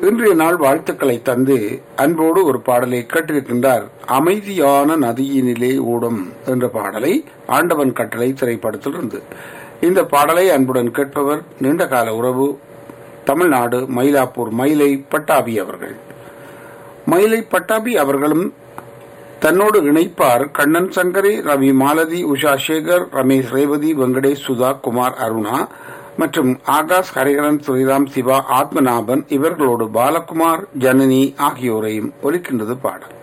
இன்றைய நாள் வாழ்த்துக்களை தந்து அன்போடு ஒரு பாடலை கேட்டிருக்கின்றார் அமைதியான நதியினிலே ஓடும் என்ற பாடலை ஆண்டவன் கட்டளை திரைப்படத்திலிருந்து இந்த பாடலை அன்புடன் கேட்பவர் நீண்டகால உறவு தமிழ்நாடு மயிலாப்பூர் மயிலை பட்டாபி அவர்கள் மயிலை பட்டாபி அவர்களும் தன்னோடு இணைப்பார் கண்ணன் சங்கரி ரவி மாலதி உஷா சேகர் ரமேஷ் ரேவதி வெங்கடேஷ் சுதா குமார் அருணா மற்றும் ஆகாஷ் ஹரிகரன் ஸ்ரீராம் சிவா ஆத்மநாபன் இவர்களோடு பாலகுமார் ஜனனி ஆகியோரையும் ஒலிக்கின்றது பாடல்